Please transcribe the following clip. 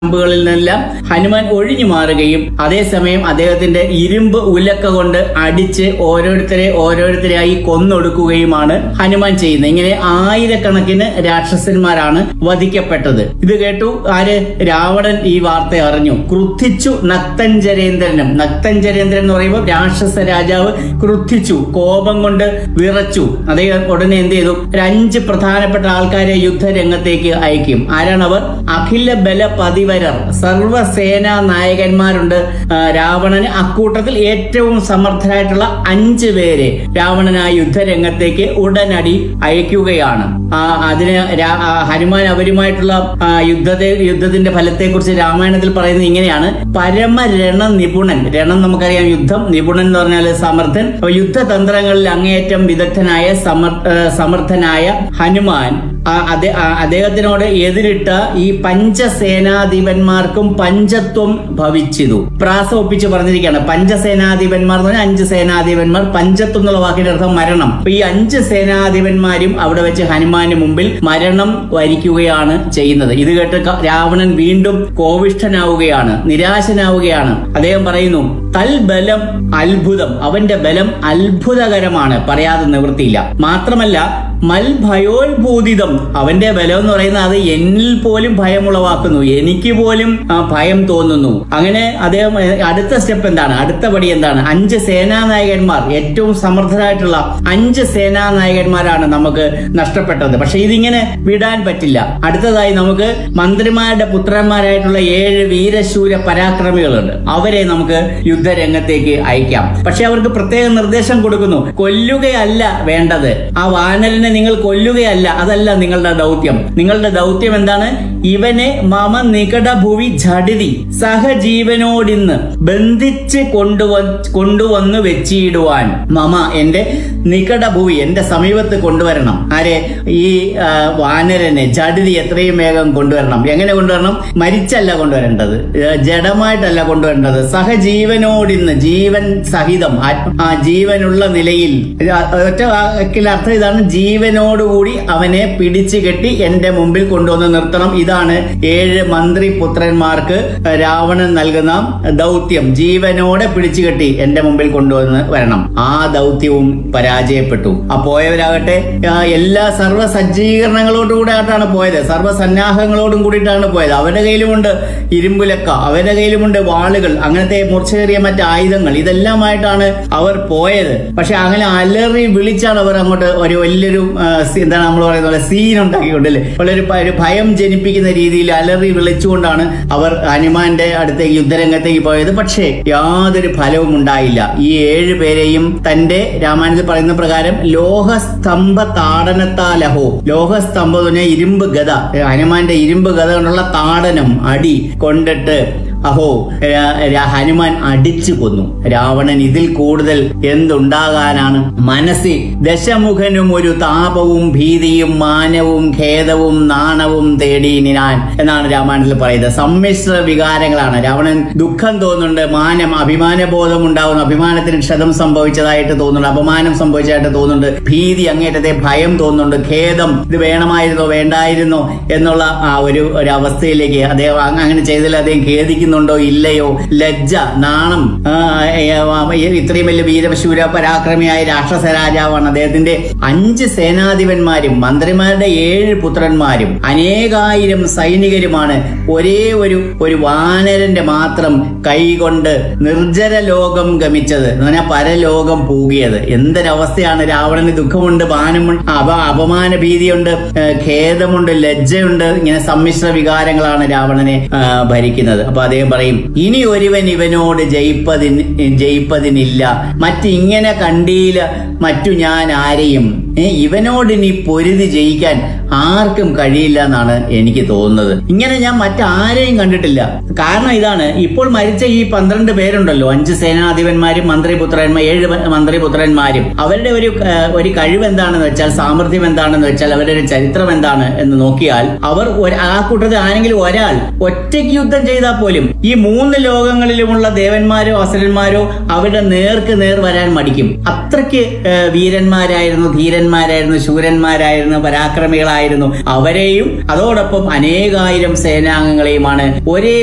അമ്പുകളിൽ നിന്നെല്ലാം ഹനുമാൻ ഒഴിഞ്ഞു മാറുകയും അതേസമയം അദ്ദേഹത്തിന്റെ ഇരുമ്പ് ഉലക്ക കൊണ്ട് അടിച്ച് ഓരോരുത്തരെ ഓരോരുത്തരെയായി കൊന്നൊടുക്കുകയുമാണ് ഹനുമാൻ ചെയ്യുന്നത് ഇങ്ങനെ ആയിരക്കണക്കിന് രാക്ഷസന്മാരാണ് വധിക്കപ്പെട്ടത് ഇത് കേട്ടു ആര് രാവണൻ ഈ വാർത്ത അറിഞ്ഞു ക്രുദ്ധിച്ചു നക്തഞ്ചരേന്ദ്രനും നക്തഞ്ചരേന്ദ്രൻ എന്ന് പറയുമ്പോൾ രാക്ഷസ രാജാവ് ക്രുദ്ധിച്ചു കോപം കൊണ്ട് വിറച്ചു അദ്ദേഹം ഉടനെ എന്ത് ചെയ്തു ഒരു അഞ്ച് പ്രധാനപ്പെട്ട ആൾക്കാരെ യുദ്ധരംഗത്തേക്ക് അയക്കും ആരാണവർ അഖില ബല പതിവരർ സർവസേനാ നായകന്മാരുണ്ട് ആ, രാവണന് അക്കൂട്ടത്തിൽ ഏറ്റവും സമർത്ഥരായിട്ടുള്ള അഞ്ച് പേരെ രാവണൻ ആ യുദ്ധരംഗത്തേക്ക് ഉടനടി അയക്കുകയാണ് ആ, അതിന് രാ- ആ, ഹനുമാൻ അവരുമായിട്ടുള്ള ആ, യുദ്ധത്തെ യുദ്ധത്തിന്റെ ഫലത്തെക്കുറിച്ച് രാമായണത്തിൽ പറയുന്നത് ഇങ്ങനെയാണ് പരമരണ നിപുണൻ രണം നമുക്കറിയാം യുദ്ധം നിപുണൻ എന്ന് പറഞ്ഞാൽ സമർത്ഥൻ അപ്പൊ യുദ്ധതന്ത്രങ്ങളിൽ അങ്ങേയറ്റം വിദഗ്ധനായ സമർ ആ, സമർത്ഥനായ ഹനുമാൻ ആ, അദ്ദേ- ആ, അദ്ദേഹത്തിനോട് എതിരിട്ട ഈ പഞ്ചസേനാധിപന്മാർക്കും പഞ്ചത്വം ഭവിച്ചിതു പ്രാസം ഒപ്പിച്ച് പറഞ്ഞിരിക്കുകയാണ് പഞ്ചസേനാധിപന്മാർ എന്ന് പറഞ്ഞാൽ അഞ്ച് സേനാധിപന്മാർ പഞ്ചത്വം എന്നുള്ള വാക്കിന്റെ അർത്ഥം മരണം അപ്പൊ ഈ അഞ്ച് സേനാധിപന്മാരും അവിടെ വെച്ച് ഹനുമാന് മുമ്പിൽ മരണം വരിക്കുകയാണ് ചെയ്യുന്നത് ഇത് കേട്ട് ക- രാവണൻ വീണ്ടും കോവിഷ്ഠനാവുകയാണ് നിരാശനാവുകയാണ് അദ്ദേഹം പറയുന്നു തൽബലം അത്ഭുതം അവന്റെ ബലം അത്ഭുതകരമാണ് പറയാതെ നിവൃത്തിയില്ല മാത്രമല്ല മൽഭയോത്ഭൂതിതം അവന്റെ ബലം എന്ന് പറയുന്നത് അത് എന്നിൽ പോലും ഭയമുളവാക്കുന്നു എനിക്ക് പോലും ആ, ഭയം തോന്നുന്നു അങ്ങനെ അദ്ദേഹം ഏ, അടുത്ത സ്റ്റെപ്പ് എന്താണ് അടുത്ത പടി എന്താണ് അഞ്ച് സേനാനായകന്മാർ ഏറ്റവും സമർത്ഥരായിട്ടുള്ള അഞ്ച് സേനാനായകന്മാരാണ് നമുക്ക് നഷ്ടപ്പെട്ടത് പക്ഷെ ഇതിങ്ങനെ വിടാൻ പറ്റില്ല അടുത്തതായി നമുക്ക് മന്ത്രിമാരുടെ പുത്രന്മാരായിട്ടുള്ള ഏഴ് വീരശൂര പരാക്രമികളുണ്ട് അവരെ നമുക്ക് യുദ്ധരംഗത്തേക്ക് അയക്കാം പക്ഷെ അവർക്ക് പ്രത്യേക നിർദ്ദേശം കൊടുക്കുന്നു കൊല്ലുകയല്ല വേണ്ടത് ആ വാനരനെ നിങ്ങൾ കൊല്ലുകയല്ല അതല്ല നിങ്ങളുടെ ദൗത്യം നിങ്ങളുടെ ദൗത്യം എന്താണ് ഇവനെ മമ നികട ഭുവി ഝടിതി സഹജീവനോടിന്ന് ബന്ധിച്ച് കൊണ്ടുവ കൊണ്ടുവന്ന് വെച്ചിടുവാൻ മമ എന്റെ നികട ഭൂവി എന്റെ സമീപത്ത് കൊണ്ടുവരണം ആരെ ഈ ആ, വാനരനെ ജഡിതി എത്രയും വേഗം കൊണ്ടുവരണം എങ്ങനെ കൊണ്ടുവരണം മരിച്ചല്ല കൊണ്ടുവരേണ്ടത് ഏ, ജഡമായിട്ടല്ല കൊണ്ടുവരേണ്ടത് സഹജീവനോടിന്ന് ജീവൻ സഹിതം ആത്മ- ആ ജീവനുള്ള നിലയിൽ ഇത് ആ- ഒറ്റ വാക്കിൽ അർത്ഥം ഇതാണ് ജീവനോടുകൂടി അവനെ പിടിച്ചു കെട്ടി എന്റെ മുമ്പിൽ കൊണ്ടുവന്ന് നിർത്തണം ഇതാണ് ഏഴ് മന്ത്രി പുത്രന്മാർക്ക് രാവണൻ നൽകുന്ന ദൗത്യം ജീവനോടെ പിടിച്ചു കെട്ടി എന്റെ മുമ്പിൽ കൊണ്ടുവന്ന് വരണം ആ ദൗത്യവും പരാജയപ്പെട്ടു ആ പോയവരാകട്ടെ ആ, എല്ലാ സർവ്വ സജ്ജീകരണങ്ങളോടും കൂടെ ആയിട്ടാണ് പോയത് സർവ്വ സന്നാഹങ്ങളോടും കൂടിയിട്ടാണ് പോയത് അവരുടെ കയ്യിലുമുണ്ട് ഇരുമ്പുലക്ക അവരുടെ കയ്യിലുമുണ്ട് വാളുകൾ അങ്ങനത്തെ മൂർച്ചയേറിയ മറ്റ് ആയുധങ്ങൾ ഇതെല്ലാമായിട്ടാണ് അവർ പോയത് പക്ഷെ അങ്ങനെ അലറി വിളിച്ചാണ് അവർ അങ്ങോട്ട് ഒരു വലിയൊരു ആ, സി- എന്താണ് നമ്മൾ പറയുന്ന പോലെ സീൻ ഉണ്ടാക്കിക്കൊണ്ടല്ലേ വളരെ പ- ഒരു ഭയം ജനിപ്പിക്കുന്ന രീതിയിൽ അലറി വിളിച്ചുകൊണ്ടാണ് അവർ ഹനുമാന്റെ അടുത്തേക്ക് യുദ്ധരംഗത്തേക്ക് പോയത് പക്ഷേ യാതൊരു ഫലവും ഉണ്ടായില്ല ഈ ഏഴ് പേരെയും തന്റെ രാമായണത്തിൽ പറയുന്ന പ്രകാരം ലോഹസ്തംഭ താടനത്താലഹോ ലോഹസ്തംഭം എന്ന് പറഞ്ഞാൽ ഇരുമ്പ് ഗത ഹനുമാന്റെ ഇരുമ്പ് ഗത കൊണ്ടുള്ള താടനം അടി കൊണ്ടിട്ട് അഹോ രാ- രാ- ഹനുമാൻ അടിച്ചു കൊന്നു രാവണൻ ഇതിൽ കൂടുതൽ എന്തുണ്ടാകാനാണ് മനസ്സിൽ ദശമുഖനും ഒരു താപവും ഭീതിയും മാനവും ഖേദവും നാണവും തേടി ഞാൻ എന്നാണ് രാമായണത്തിൽ പറയുന്നത് സമ്മിശ്ര വികാരങ്ങളാണ് രാവണൻ ദുഃഖം തോന്നുന്നുണ്ട് മാനം അഭിമാനബോധം ഉണ്ടാവുന്നു അഭിമാനത്തിന് ക്ഷതം സംഭവിച്ചതായിട്ട് തോന്നുന്നുണ്ട് അപമാനം സംഭവിച്ചതായിട്ട് തോന്നുന്നുണ്ട് ഭീതി അങ്ങേറ്റത്തെ ഭയം തോന്നുന്നുണ്ട് ഖേദം ഇത് വേണമായിരുന്നോ വേണ്ടായിരുന്നോ എന്നുള്ള ആ ഒരു ഒരു അവസ്ഥയിലേക്ക് അദ്ദേഹം അങ് അങ്ങനെ ചെയ്തതിൽ അദ്ദേഹം ഖേദിക്കുന്നുണ്ടോ ഇല്ലയോ ലജ്ജ നാണം ആ, ഏ, ആ, ഇത്രയും വലിയ വീരശൂര പരാക്രമിയായ രാക്ഷസ രാജാവാണ് അദ്ദേഹത്തിന്റെ അഞ്ച് സേനാധിപന്മാരും മന്ത്രിമാരുടെ ഏഴ് പുത്രന്മാരും അനേകായിരം സൈനികരുമാണ് ഒരേ ഒരു ഒരു വാനരന്റെ മാത്രം കൈകൊണ്ട് നിർജ്ജര ലോകം ഗമിച്ചത് എന്ന് പറഞ്ഞാൽ പരലോകം പൂകിയത് എന്തൊരവസ്ഥയാണ് രാവണന് ദുഃഖമുണ്ട് മാനമുണ്ട് അപ അപമാന ഭീതിയുണ്ട് ഏ, ഖേദമുണ്ട് ലജ്ജയുണ്ട് ഇങ്ങനെ സമ്മിശ്ര വികാരങ്ങളാണ് രാവണനെ ആ, ഭരിക്കുന്നത് അപ്പൊ അദ്ദേഹം പറയും ഇനി ഒരുവൻ ഇവനോട് ജയിപ്പതിന് ജയിപ്പതിനില്ല മറ്റിങ്ങനെ കണ്ടീല മറ്റു ഞാൻ ആരെയും ഏ, ഇവനോട് ഇനി പൊരുതി ജയിക്കാൻ ആർക്കും കഴിയില്ല എന്നാണ് എനിക്ക് തോന്നുന്നത് ഇങ്ങനെ ഞാൻ മറ്റാരെയും കണ്ടിട്ടില്ല കാരണം ഇതാണ് ഇപ്പോൾ മരിച്ച ഈ പന്ത്രണ്ട് പേരുണ്ടല്ലോ അഞ്ച് സേനാധിപന്മാരും മന്ത്രിപുത്രന്മാർ ഏഴ് മ- മന്ത്രിപുത്രന്മാരും അവരുടെ ഒരു ആ, ഒരു കഴിവ് എന്താണെന്ന് വെച്ചാൽ സാമർഥ്യം എന്താണെന്ന് വെച്ചാൽ അവരുടെ ഒരു ചരിത്രം എന്താണ് എന്ന് നോക്കിയാൽ അവർ ഒരു- ആ കൂട്ടത്തിൽ ആരെങ്കിലും ഒരാൾ ഒറ്റയ്ക്ക് യുദ്ധം ചെയ്താൽ പോലും ഈ മൂന്ന് ലോകങ്ങളിലുമുള്ള ദേവന്മാരോ അസുരന്മാരോ അവരുടെ നേർക്ക് നേർ വരാൻ മടിക്കും അത്രയ്ക്ക് ഏഹ്, വീരന്മാരായിരുന്നു ധീരന്മാരായിരുന്നു ശൂരന്മാരായിരുന്നു പരാക്രമികളായിരുന്നു അവരെയും അതോടൊപ്പം അനേകായിരം സേനാംഗങ്ങളെയുമാണ് ഒരേ